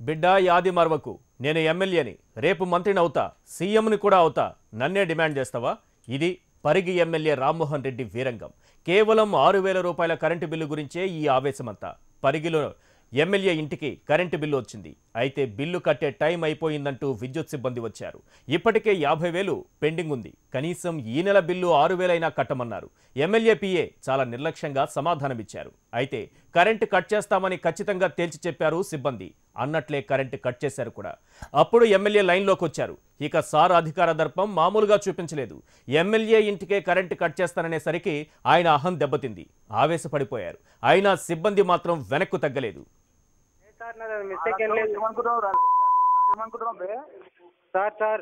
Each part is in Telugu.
బిడ్డ యాది మరవకు నేను ఎమ్మెల్యేని రేపు మంత్రిని అవుతా సీఎంని కూడా అవుతా నన్నే డిమాండ్ చేస్తావా ఇది పరిగి ఎమ్మెల్యే రామ్మోహన్ రెడ్డి వీరంగం కేవలం ఆరు వేల రూపాయల కరెంటు బిల్లు గురించే ఈ ఆవేశమంతా పరిగిలో ఎమ్మెల్యే ఇంటికి కరెంటు బిల్లు వచ్చింది అయితే బిల్లు కట్టే టైం అయిపోయిందంటూ విద్యుత్ సిబ్బంది వచ్చారు ఇప్పటికే యాభై వేలు పెండింగ్ ఉంది కనీసం ఈ నెల బిల్లు ఆరు వేలైనా కట్టమన్నారు ఎమ్మెల్యే పిఏ చాలా నిర్లక్ష్యంగా సమాధానమిచ్చారు అయితే కరెంటు కట్ చేస్తామని ఖచ్చితంగా తేల్చి చెప్పారు సిబ్బంది అన్నట్లే కరెంటు కట్ చేశారు కూడా అప్పుడు ఎమ్మెల్యే లైన్లోకి వచ్చారు ఇక సార్ అధికార దర్పం మామూలుగా చూపించలేదు ఎమ్మెల్యే ఇంటికే కరెంటు కట్ చేస్తాననేసరికి ఆయన అహం దెబ్బతింది ఆవేశపడిపోయారు అయినా సిబ్బంది మాత్రం వెనక్కు తగ్గలేదు సార్ నాది మిస్టేక్ ఏం లేదు ఏమనుకుంటున్నావు రా? ఏమనుకుంటున్నావు బే సార్ సార్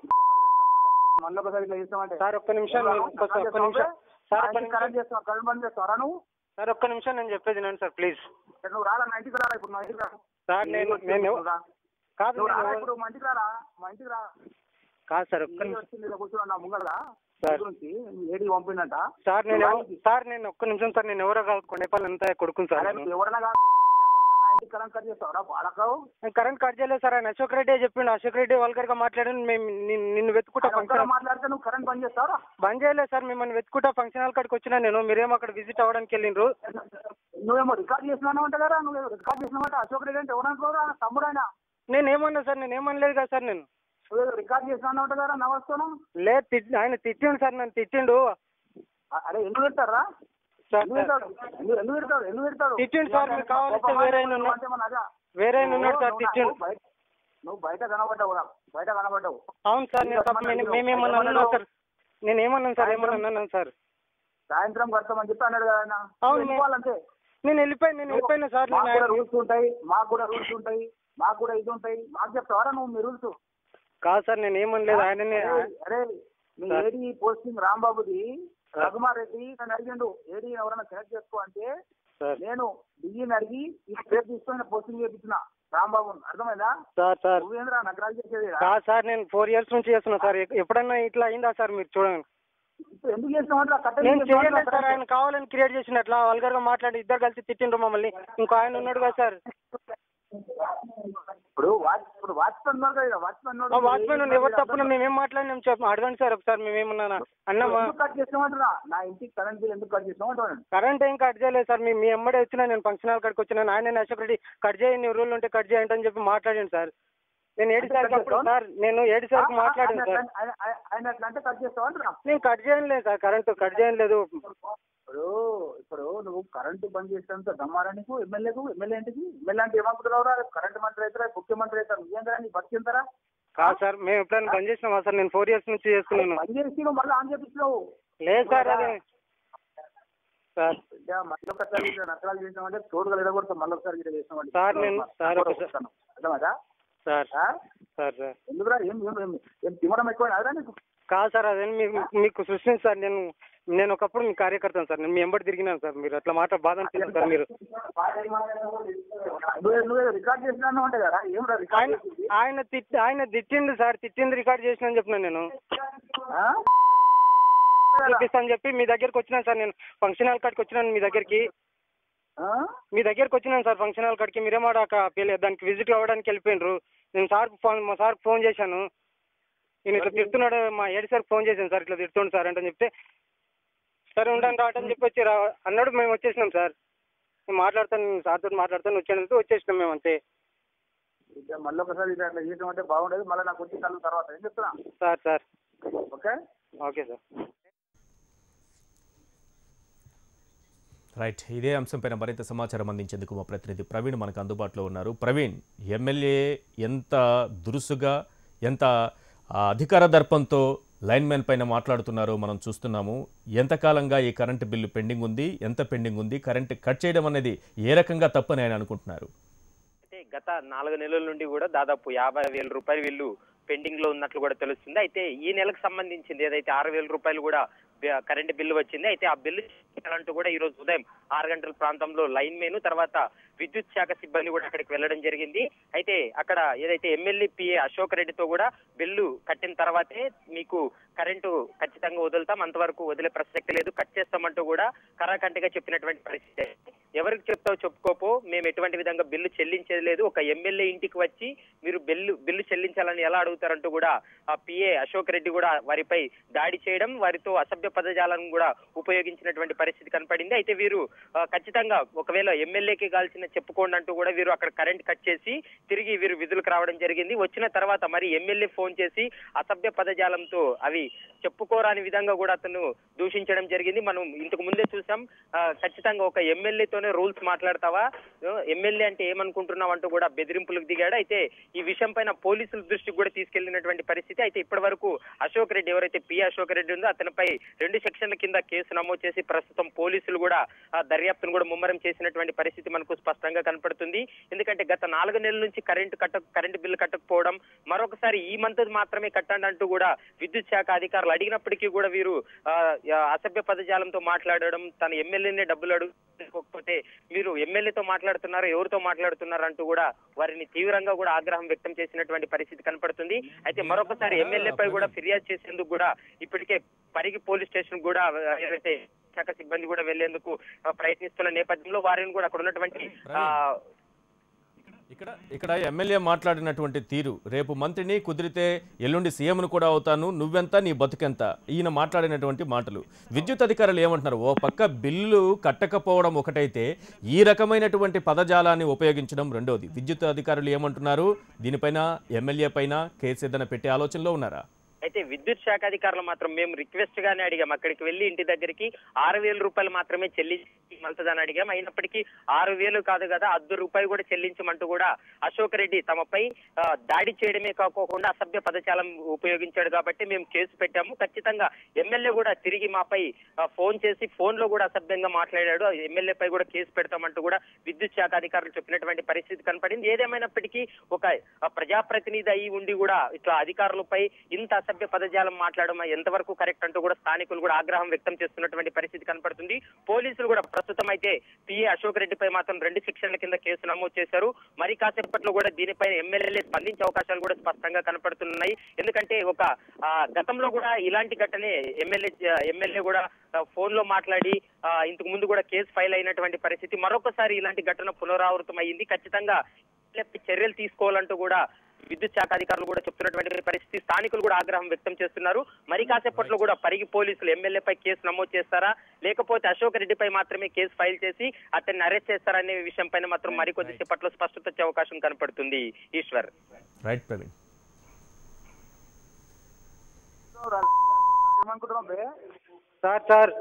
మళ్ళీ ఒకసారి ఇట్లా చేస్తామంటే సార్ ఒక్క నిమిషం మీరు ఒక్క ఒక్క నిమిషం సార్ ఒక్క నిమిషం కరెంట్ చేస్తావు కరెంట్ బంద్ చేస్తావరా నువ్వు సార్ ఒక్క నిమిషం నేను చెప్పేది వినండి సార్ ప్లీజ్ ఇక్కడ నువ్వు రాలా మా ఇంటికి రారా ఇప్పుడు మా ఇంటికి రా సార్ నేను నేను నువ్వు రా. కాదు నువ్వు రారా నేను- ఇప్పుడు మా ఇంటికి రారా మా ఇంటికి రా కాదు సార్ ఒక్క నేను నిమిషం వచ్చింది ఇలా కూర్చున్నా ముంగల సార్. గురించి ఏడికి పంపిందంట సార్ నేను నువ్వు ఎవ- రానికి. సార్ నేను ఒక్క నిమిషం సార్ నేను ఎవరో కాదు కొండేపల్లి అంతా కొడుకుని సార్ అరే నేను. నువ్వు ఎవడన్నా కాదు నా ఇంటికి కరెంట్ కట్ చేస్తావరా బాలకావు నేను కరెంట్ కట్ చేయలేదు సార్ ఆయన అశోక్ రెడ్డి చెప్పిండు అశోక్ రెడ్డి వల్గర్ గా మాట్లాడి మేము నిన్ను- నిన్ను వెతుకుంటా ఆయన ఒక్కడే ఫంక్షన్ మాట్లాడితే నువ్వు కరెంట్ బంద్ చేస్తావరా బంద్ చేయలేదు సార్ మిమ్మల్ని వెతుకుంటా ఫంక్షన్ హాల్ కాడికి వచ్చినా నేను మీరేమో అక్కడ విజిట్ అవ్వడానికి వెళ్ళిండ్రు నువ్వేమో రికార్డ్ చేసినావు అంట కదా నువ్వు రికార్డ్ చేసినావంట అశోక్ రెడ్డి అంటే ఎవరనుకోరా తమ్ముడు ఆయన నేను ఏమన్నా సార్ నేను ఏమనలేదు కదా సార్ నేను నువ్వేదో రికార్డ్ చేసినావు అంట కదా నమస్తాను లేదు తిట్- ఆయన తిట్టిండు సార్ నన్ను తిట్టిండు అరే ఎందుకు పెడతారా సార్ ఎందుకు పెడతాడు ఎందుకు ఎందుకు పెడతాడు ఎందుకు పెడతాడు తిట్టిండు సార్, మీకు కావాలంటే వేరే ఆయన ఉన్నా- అంటే మన అదే. వేరే ఆయన ఉన్నాడు సార్ నువ్వు తిట్టిండు నాకు బయట- నువ్వు బయట కనబడ్డావు రా బయట కనబడ్డావు అవును సార్ నేను తప్ప నేను- మేమేమన్నా అన్నా సార్ నేను ఏమన్నాను సార్ ఏమన్నా అన్నాను సార్ సాయంత్రం కడతామని చెప్పి అన్నాడు కదా ఆయన అవును, నువ్వు వెళ్ళిపోవాలంతే నేను వెళ్ళిపోయాను నేను వెళ్ళిపోయినా సార్ మాకు నేను కూడా రూల్స్ ఉంటాయి మాకు కూడా రూల్స్ ఉంటాయి మాకు కూడా ఇది ఉంటాయి మాకు చెప్తావరా నువ్వు మీ రూల్స్ కాదు సార్ నేను ఏమనలేదు ఆయననే అరే మీ సార్. ఏడి పోస్టింగ్ రాంబాబుది రఘుమార్ రెడ్డి నన్ను అడిగిండు ఏడి ఎవరైనా సెలెక్ట్ చేసుకో అంటే సార్ నేను బియ్యని అడిగి ఈ పేరు తీసుకొని పోస్టింగ్ చేయించిన రాంబాబు అర్థమైందా సార్ సార్ నువ్వేంద్రా నగరాలు చేసేది కాదు సార్ నేను ఫోర్ ఇయర్స్ నుంచి చేస్తున్నా సార్ ఎ- ఎప్పుడన్నా ఇట్లా అయిందా సార్ మీరు చూడండి ఇప్పుడు ఎందుకు చేసినావు కట్ట నేను చేయలేదు సార్ ఆయన కావాలని క్రియేట్ చేసిన అట్లా వల్గర్ గా మాట్లాడి ఇద్దరు కలిసి తిట్టిండ్రు మమ్మల్ని ఇంకో ఆయన ఉన్నాడు కదా సార్ ఇప్పుడు వాచ్ ఇప్పుడు వాచ్మెన్ ఉన్నారు కదా వాచ్మెన్ ఆ వాచ్మెన్ ఎవరు తప్పున మేమేం మాట్లాడినాం చెప్ప అడగండి సార్ ఒకసారి మేమేమన్నా అన్నామా ఎందుకు కట్ చేసినామంటున్నా నా ఇంటికి కరెంట్ బిల్ ఎందుకు కట్ చేసినామంటున్నాను కరెంట్ ఏం కట్ చేయలేదు సార్ మీ మీ ఎమ్మడే వచ్చినా నేను ఫంక్షన్ హాల్ కాడికి వచ్చినా ఆయన అశోక్ రెడ్డి కట్ చేయండి రూల్ ఉంటే కట్ చేయండి అని చెప్పి మాట్లాడండి సార్ నేను ఏడు సార్కి అప్పుడు సార్ నేను ఏడు సార్కి మాట్లాడాను సార్ ఆయన- ఆయన- ఆయన అట్లా అంటే కట్ చేస్తామంటున్నా నేను కట్ చేయలేదు సార్ కరెంట్ కట్ చేయలేదు ఇప్పుడు ఇప్పుడు నువ్వు కరెంటు బంద్ చేసినంత దమ్మారా నీకు ఎమ్మెల్యేకు ఎమ్మెల్యే ఇంటికి ఎమ్మెల్యే అంటే ఏమనుకుంటున్నావురా కరెంట్ మంత్రి అవుతారా ముఖ్యమంత్రి అవుతారు ఏం కదా నీ బతికింతారా కాదు సార్ మేము ఎప్పుడైనా బంద్ చేసినామా సార్ నేను ఫోర్ ఇయర్స్ నుంచి చేస్తున్నాను బంద్ చేసి నువ్వు మళ్ళీ ఆన్ చేపించినావు లేదు సార్ అదే సార్ ఇంకా మళ్ళీ ఒకసారి ఇట్లా నష్టాలు చేసినామంటే తోడుగా ఎడగొడతాం మళ్ళీ ఒకసారి ఇట్లా చేసినామంటే సార్ నేను- సార్ ఒకసారి- అర్థమదా సార్ ఆ? సార్ సార్ ఎందుకురా ఏం ఏం ఏం ఏం తిమ్మడం ఎక్కువ అదా నీకు కాదు సార్ అదే మీకు మీకు సృష్టించి సార్ నేను నేను ఒకప్పుడు మీ కార్యకర్తను సార్ నేను మీ ఎంబడి తిరిగినాను సార్ మీరు అట్లా మాట బాధ అనిపించింది సార్ మీరు నువ్వు నువ్వు రికార్డ్ చేసినాను అంటే కదా ఏం రా రికార్డ్ ఆయన చేసింది? ఆయన తిట్టి ఆయన తిట్టిండు సార్ తిట్టింది రికార్డ్ చేసిన అని చెప్పిన నేను ఆ? చూపిస్తాను చెప్పి మీ దగ్గరికి వచ్చినాను సార్ నేను ఫంక్షన్ హాల్ కాడికి వచ్చినాను మీ దగ్గరికి ఆ? మీ దగ్గరికి వచ్చినాను సార్ ఫంక్షన్ హాల్ కాడికి మీరేమో అక్కడ పిల్ల- దానికి విజిట్ అవ్వడానికి వెళ్ళిపోయినరు నేను సార్ ఫోన్ మా సార్కి ఫోన్ చేశాను నేను ఇట్లా తిడుతున్నాడు మా ఏడు సార్కి ఫోన్ చేశాను సార్ ఇట్లా తిడుతుండు సార్ అంటే చెప్తే సరే ఉండండి రావటని చెప్పి వచ్చి రా అన్నాడు మేము వచ్చేసినాం సార్ నేను మాట్లాడతాను నేను సార్తో మాట్లాడతాను వచ్చానంటే వచ్చేసినాం మేము అంతే ఇక మళ్ళీ ఒకసారి ఇట్లా అట్లా చేసామంటే బాగుండేది మళ్ళీ నాకు వచ్చి కళ్ళు తర్వాత ఏం చెప్తున్నా sir sir okay okay sir right ఇదే అంశంపైన మరింత సమాచారం అందించేందుకు మా ప్రతినిధి ప్రవీణ్ మనకు అందుబాటులో ఉన్నారు ప్రవీణ్ ఎమ్మెల్యే ఎంత దురుసుగా ఎంత ఆ, అధికార దర్పంతో లైన్మెన్ పైన మాట్లాడుతున్నారో మనం చూస్తున్నాము ఎంతకాలంగా ఈ కరెంటు బిల్లు పెండింగ్ ఉంది ఎంత పెండింగ్ ఉంది కరెంటు కట్ చేయడం అనేది ఏ రకంగా తప్పని ఆయన అనుకుంటున్నారు అయితే గత నాలుగు నెలల నుండి కూడా దాదాపు యాభై వేల రూపాయలు వీళ్ళు పెండింగ్ లో ఉన్నట్లు కూడా తెలుస్తుంది అయితే ఈ నెలకు సంబంధించింది ఏదైతే ఆరు వేల రూపాయలు కూడా బి- కరెంటు బిల్లు వచ్చింది అయితే ఆ బిల్లు చెల్లించాలంటూ కూడా ఈ రోజు ఉదయం ఆరు గంటల ప్రాంతంలో లైన్ మెన్ తర్వాత విద్యుత్ శాఖ సిబ్బంది కూడా అక్కడికి వెళ్ళడం జరిగింది అయితే అక్కడ ఏదైతే ఎమ్మెల్యే పిఏ అశోక్ రెడ్డితో కూడా బిల్లు కట్టిన తర్వాతే మీకు కరెంటు ఖచ్చితంగా వదులుతాం అంతవరకు వదిలే ప్రసక్తి లేదు కట్ చేస్తామంటూ కూడా కరాకంటిగా చెప్పినటువంటి పరిస్థితి ఎవరికి చెప్తావు చెప్పుకోపో మేము ఎటువంటి విధంగా బిల్లు చెల్లించేది లేదు ఒక ఎమ్మెల్యే ఇంటికి వచ్చి మీరు బిల్లు బిల్లు చెల్లించాలని ఎలా అడుగుతారంటూ కూడా ఆ పిఏ అశోక్ రెడ్డి కూడా వారిపై దాడి చేయడం వారితో అసభ్య పదజాలను కూడా ఉపయోగించినటువంటి పరిస్థితి కనపడింది అయితే వీరు ఆ, ఖచ్చితంగా ఒకవేళ ఎమ్మెల్యేకి కాల్సిన చెప్పుకోండి అంటూ కూడా వీరు అక్కడ కరెంట్ కట్ చేసి తిరిగి వీరు విధులకు రావడం జరిగింది వచ్చిన తర్వాత మరి ఎమ్మెల్యే ఫోన్ చేసి అసభ్య పదజాలంతో అవి చెప్పుకోరాని విధంగా కూడా అతను దూషించడం జరిగింది మనం ఇంతకు ముందే చూసాం ఆ, ఖచ్చితంగా ఒక ఎమ్మెల్యేతోనే రూల్స్ మాట్లాడతావా ఎమ్మెల్యే అంటే ఏమనుకుంటున్నావు అంటూ కూడా బెదిరింపులకు దిగాడు అయితే ఈ విషయం పైన పోలీసుల దృష్టికి కూడా తీసుకెళ్లినటువంటి పరిస్థితి అయితే ఇప్పటి వరకు అశోక్ రెడ్డి ఎవరైతే పి అశోక్ రెడ్డి ఉందో అతనిపై రెండు సెక్షన్ల కింద కేసు నమోదు చేసి ప్రస్తుతం పోలీసులు కూడా ఆ, దర్యాప్తును కూడా ముమ్మరం చేసినటువంటి పరిస్థితి మనకు స్పష్టంగా కనపడుతుంది ఎందుకంటే గత నాలుగు నెలల నుంచి కరెంటు కట్ట కరెంటు బిల్లు కట్టకపోవడం మరొకసారి ఈ మంత్ మాత్రమే కట్టండి అంటూ కూడా విద్యుత్ శాఖ అధికారులు అడిగినప్పటికీ కూడా వీరు ఆ, ఆ, అసభ్య పదజాలంతో మాట్లాడడం తన ఎమ్మెల్యేనే డబ్బులు అడుగుకోకపోతే మీరు ఎమ్మెల్యేతో మాట్లాడుతున్నారు ఎవరితో మాట్లాడుతున్నారు అంటూ కూడా వారిని తీవ్రంగా కూడా ఆగ్రహం వ్యక్తం చేసినటువంటి పరిస్థితి కనపడుతుంది అయితే మరొకసారి ఎమ్మెల్యేపై కూడా ఫిర్యాదు చేసేందుకు కూడా ఇప్పటికే పరిగి పోలీస్ స్టేషన్ కూడా ఆ, ఏదైతే శాఖ సిబ్బంది కూడా వెళ్లేందుకు ఆ, ప్రయత్నిస్తున్న నేపథ్యంలో వారిని కూడా అక్కడ ఉన్నటువంటి ఆ, ఇక్కడ ఇక్కడ ఎమ్మెల్యే మాట్లాడినటువంటి తీరు రేపు మంత్రిని కుదిరితే ఎల్లుండి సీఎంను కూడా అవుతాను నువ్వెంత నీ బతుకెంత ఈయన మాట్లాడినటువంటి మాటలు విద్యుత్ అధికారులు ఏమంటున్నారు ఓ పక్క బిల్లు కట్టకపోవడం ఒకటైతే ఈ రకమైనటువంటి పదజాలాన్ని ఉపయోగించడం రెండోది విద్యుత్ అధికారులు ఏమంటున్నారు దీనిపైన ఎమ్మెల్యే పైన కేసు ఏదైనా పెట్టే ఆలోచనలో ఉన్నారా అయితే విద్యుత్ శాఖ అధికారులు మాత్రం మేము రిక్వెస్ట్ గానే అడిగాం అక్కడికి వెళ్లి ఇంటి దగ్గరికి ఆరు వేల రూపాయలు మాత్రమే చెల్లించమని అడిగాం అయినప్పటికీ ఆరు వేలు కాదు కదా అర్ధ రూపాయి కూడా చెల్లించమంటూ కూడా అశోక్ రెడ్డి తమపై ఆ, దాడి చేయడమే కాకోకుండా అసభ్య పదజాలం ఉపయోగించాడు కాబట్టి మేము కేసు పెట్టాము ఖచ్చితంగా ఎమ్మెల్యే కూడా తిరిగి మాపై ఆ, ఫోన్ చేసి ఫోన్ లో కూడా అసభ్యంగా మాట్లాడాడు ఎమ్మెల్యే పై కూడా కేసు పెడతామంటూ కూడా విద్యుత్ శాఖ అధికారులు చెప్పినటువంటి పరిస్థితి కనపడింది ఏదేమైనప్పటికీ ఒక ఆ, ప్రజాప్రతినిధి అయి ఉండి కూడా ఇట్లా అధికారులపై ఇంత అసభ్య పదజాలం మాట్లాడడం ఎంతవరకు కరెక్ట్ అంటూ కూడా స్థానికులు కూడా ఆగ్రహం వ్యక్తం చేస్తున్నటువంటి పరిస్థితి కనపడుతుంది పోలీసులు కూడా ప్రస్తుతం అయితే పిఏ అశోక్ రెడ్డిపై మాత్రం రెండు శిక్షణల కింద కేసు నమోదు చేశారు మరి కాసేపట్లో కూడా దీనిపై ఎమ్మెల్యేలే స్పందించే అవకాశాలు కూడా స్పష్టంగా కనపడుతున్నాయి ఎందుకంటే ఒక ఆ, గతంలో కూడా ఇలాంటి ఘటనే ఎమ్మెల్యే ఎమ్మెల్యే కూడా ఫోన్ లో మాట్లాడి ఆ, ఇంతకు ముందు కూడా కేసు ఫైల్ అయినటువంటి పరిస్థితి మరొకసారి ఇలాంటి ఘటన పునరావృతం అయ్యింది ఖచ్చితంగా ఎమ్మెల్యేపై చర్యలు తీసుకోవాలంటూ కూడా విద్యుత్ శాఖ అధికారులు కూడా చెప్తున్నటువంటి పరిస్థితి స్థానికులు కూడా ఆగ్రహం వ్యక్తం చేస్తున్నారు మరి కాసేపట్లో కూడా పరిగి పోలీసులు ఎమ్మెల్యేపై కేసు నమోదు చేస్తారా లేకపోతే అశోక్ రెడ్డిపై మాత్రమే కేసు ఫైల్ చేసి అతన్ని అరెస్ట్ చేస్తారనే విషయం పైన మాత్రం మరికొద్ది సేపట్లో స్పష్టత వచ్చే అవకాశం కనపడుతుంది ఈశ్వర్ రైట్ ప్రవీణ్ ఏమనుకుంటున్నావు బే సార్ సార్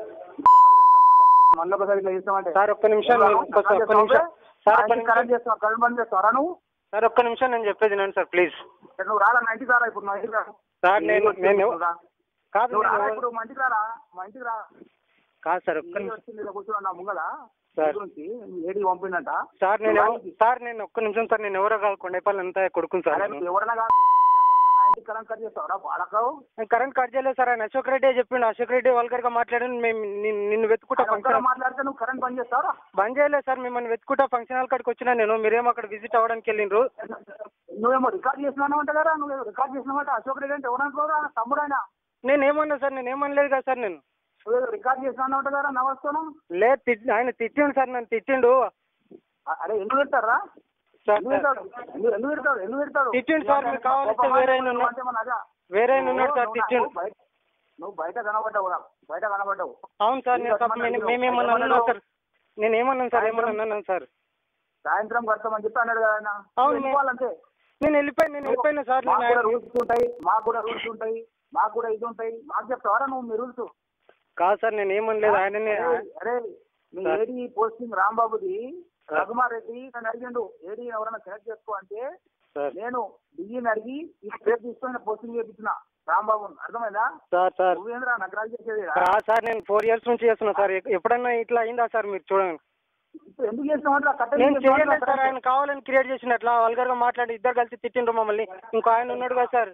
మళ్ళీ ఒకసారి ఇట్లా చేస్తామంటే సార్ ఒక్క నిమిషం నేను- ఒక్క ఒక్క నిమిషం సార్ ఒక్క నిమిషం కరెంట్ చేస్తావు కరెంట్ బంద్ చేస్తావరా నువ్వు సార్ ఒక్క నిమిషం నేను చెప్పేది వినండి సార్ ప్లీజ్ ఇక్కడ నువ్వు రాలా మా ఇంటికి రారా ఇప్పుడు మా ఇంటికి రా సార్ నేను నేను నువ్వు రా. కాదు నువ్వు రారా నేను- ఇప్పుడు మా ఇంటికి రారా మా ఇంటికి రా కాదు సార్ ఒక్క నీళ్ళు నిమిషం వచ్చింది ఇలా కూర్చున్నా నా ముంగల సార్. గురించి ఏడికి పంపిందంట సార్ నేను నువ్వు ఎవ- రానికి. సార్ నేను ఒక్క నిమిషం సార్ నేను ఎవరో కాదు కొండేపల్లి అంతా కొడుకుని సార్ అరే నేను. నువ్వు ఎవరన్నా కాదు నా ఇంటికి కరెంట్ కట్ చేస్తావరా బాడకావు నేను కరెంట్ కట్ చేయలేదు సార్ ఆయన అశోక్ రెడ్డి చెప్పిండు అశోక్ రెడ్డి వల్గర్ గా మాట్లాడి మేము నిన్ను- నిన్ను వెతుకుంటా ఒక్కరు ఫంక్షన్ మాట్లాడితే నువ్వు కరెంట్ బంద్ చేస్తావరా బంద్ చేయలేదు సార్ మిమ్మల్ని వెతుకుంటా ఫంక్షన్ హాల్ కాడికి వచ్చినా నేను మీరేమో అక్కడ విజిట్ అవ్వడానికి వెళ్ళిండ్రు నువ్వేమో రికార్డ్ చేసినావు అంట కదా నువ్వు రికార్డ్ చేసినావంట అశోక్ రెడ్డి అంటే ఎవరనుకోరా తమ్ముడు ఆయన నేను ఏమన్నా సార్ నేను ఏమనలేదు కదా సార్ నేను నువ్వేదో రికార్డ్ చేసినావు అంట కదా నమస్తాను లేదు తిట్- ఆయన తిట్టిండు సార్ నన్ను తిట్టిండు అరే ఎందుకు పెడతారా సార్ ఎందుకు పెడతాడు ఎందుకు ఎందుకు పెడతాడు ఎందుకు పెడతాడు తిట్టిండు సార్, మీకు కావాలంటే వేరే ఆయన ఉన్నా- అంటే మన అదా. వేరే ఆయన ఉన్నాడు సార్ నువ్వు తిట్టిండు నాకు బయట- నువ్వు బయట కనబడ్డావు నాకు బయట కనబడ్డావు అవును సార్ నేను తప్ప మేము- మేమేమన్నా అన్నా సార్ నేను ఏమన్నాను సార్ ఏమన్నా అన్నాను సార్ సాయంత్రం కడతామని చెప్పి అన్నాడు కదా ఆయన అవును, నువ్వు వెళ్ళిపోవాలంతే నేను వెళ్ళిపోయాను నేను వెళ్ళిపోయినా సార్ మాకు నేను కూడా ఆయన- రూల్స్ ఉంటాయి మాకు కూడా రూల్స్ ఉంటాయి మాకు కూడా ఇది ఉంటాయి మాకు చెప్తావరా నువ్వు మీ రూల్స్ కాదు సార్ నేను ఏమనలేదు ఆయననే అరే, అరే మీ సార్. ఏడి పోస్టింగ్ రాంబాబుది రఘుమార్ రెడ్డి నన్ను అడిగిండు ఏడి ఎవరైనా సెలెక్ట్ చేసుకో అంటే సార్ నేను డిఈని అడిగి ఈ పేరు తీసుకొని పోస్టింగ్ చేయించిన రాంబాబు అర్థమైందా సార్ సార్ నువ్వేంద్రా నగరాలు చేసేది కాదు సార్ నేను ఫోర్ ఇయర్స్ నుంచి చేస్తున్నా సార్ ఎ- ఎప్పుడన్నా ఇట్లా అయిందా సార్ మీరు చూడండి ఇప్పుడు ఎందుకు చేసినావు కట్ట నేను చేయలేదు సార్ ఆయన కావాలని క్రియేట్ చేసిన అట్లా వల్గర్ గా మాట్లాడి ఇద్దరు కలిసి తిట్టిండ్రు మమ్మల్ని ఇంకో ఆయన ఉన్నాడు కదా సార్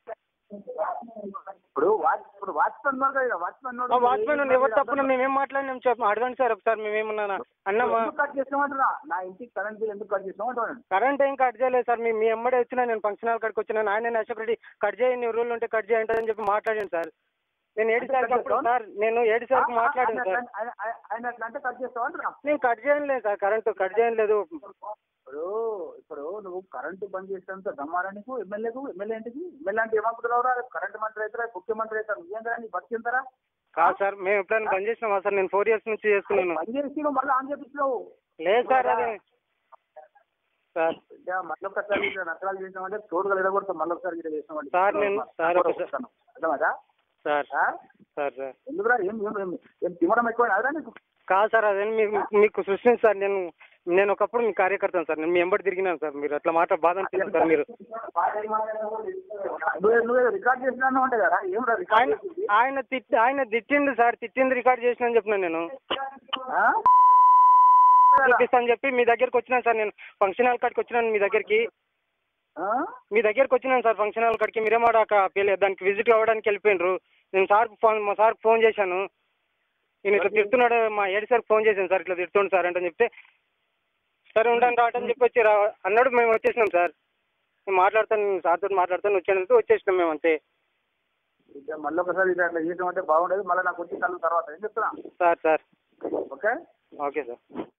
ఇప్పుడు వాచ్ ఇప్పుడు వాచ్మెన్ ఉన్నాడు కదా వాచ్మెన్ ఆ వాచ్మెన్ ఎవరు తప్పున మేమేం మాట్లాడినాం చెప్ప అడగండి సార్ ఒకసారి మేమేమన్నా అన్నమా ఎందుకు కట్ చేసినామంటున్నా నా ఇంటికి కరెంట్ బిల్ ఎందుకు కట్ చేసినావు అంటున్నాను కరెంట్ ఏం కట్ చేయలేదు సార్ మీ మీ ఎమ్మడే వచ్చినా నేను ఫంక్షన్ హాల్ కాడికి వచ్చినా ఆయన అశోక్ రెడ్డి కట్ చేయండి రూల్ ఉంటే కట్ చేయండి అని చెప్పి మాట్లాడాను సార్ నేను ఏడు సార్కి అప్పుడు సార్ నేను ఏడు సార్కి మాట్లాడాను సార్ ఆయన- ఆయన- ఆయన- ఆయన అట్లా అంటే కట్ చేస్తావు అంటున్నా నేను కట్ చేయను లేదు సార్ కరెంటు కట్ చేయను లేదు ఇప్పుడు ఇప్పుడు నువ్వు కరెంటు బంద్ చేసేంత దమ్మారా నీకు ఎమ్మెల్యేకు ఎమ్మెల్యే ఏంటికి ఎమ్మెల్యే అంటే ఏమనుకుంటున్నావురా కరెంట్ మంత్రి అవుతారా ముఖ్యమంత్రి అవుతారు నువ్వేం కదా నీ బతికింతారా కాదు సార్ మేము ఎప్పుడైనా బంద్ చేసినామా సార్ నేను ఫోర్ ఇయర్స్ నుంచి చేస్తున్నాను బంద్ చేసి నువ్వు మళ్ళీ ఆన్ చేపించినావు లేదు సార్ అది సార్ ఇంకా మళ్ళీ ఒకసారి ఇట్లా నష్టాలు చేసినామంటే తోడుగా ఎడగొడతాం మళ్ళీ ఒకసారి ఇట్లా చేసినామంటే సార్ నేను- సార్ ఒకసారి- అర్థమదా సార్ ఆ? సార్ సార్ ఎందుకురా ఏం ఏం ఏం ఏం తిమ్మడం ఎక్కువ అదా నీకు కాదు సార్ అదే మీకు మీకు సృష్టించి సార్ నేను నేను ఒకప్పుడు మీ కార్యకర్తను సార్ నేను మీ ఎంబడి తిరిగినాను సార్ మీరు అట్లా మాట బాధ అనిపించింది సార్ మీరు నువ్వే నువ్వే రికార్డ్ చేసినాను అంటే కదా ఏం రా రికార్డ్ ఆయన చేసింది? ఆయన తిట్టి ఆయన తిట్టిండు సార్ తిట్టింది రికార్డ్ చేసిన అని చెప్పిన నేను ఆ? చూపిస్తాను చెప్పి మీ దగ్గరికి వచ్చినాను సార్ నేను ఫంక్షన్ హాల్ కాడికి వచ్చినాను మీ దగ్గరికి ఆ? మీ దగ్గరికి వచ్చినాను సార్ ఫంక్షన్ హాల్ కాడికి మీరేమాట దానికి విజిట్ అవ్వడానికి వెళ్ళిపోయినరు నేను సార్కి ఫోన్ మా సార్కి ఫోన్ చేశాను నేను ఇట్లా తిడుతున్నాడు మా ఏడు సార్కి ఫోన్ చేశాను సార్ ఇట్లా తిడుతుండు సార్ అంటే చెప్తే సరే ఉండండి రావటని చెప్పి వచ్చి రా అన్నాడు మేము వచ్చేసినాం సార్ నేను మాట్లాడతాను నేను సార్తో మాట్లాడతాను వచ్చానంటే వచ్చేసినాం మేము అంతే ఇక మళ్ళీ ఒకసారి ఇట్లా అట్లా చేయడం అంటే బాగుండదు మళ్ళీ నాకు వచ్చి కళ్ళు తర్వాత ఏం చెప్తున్నా sir sir okay okay sir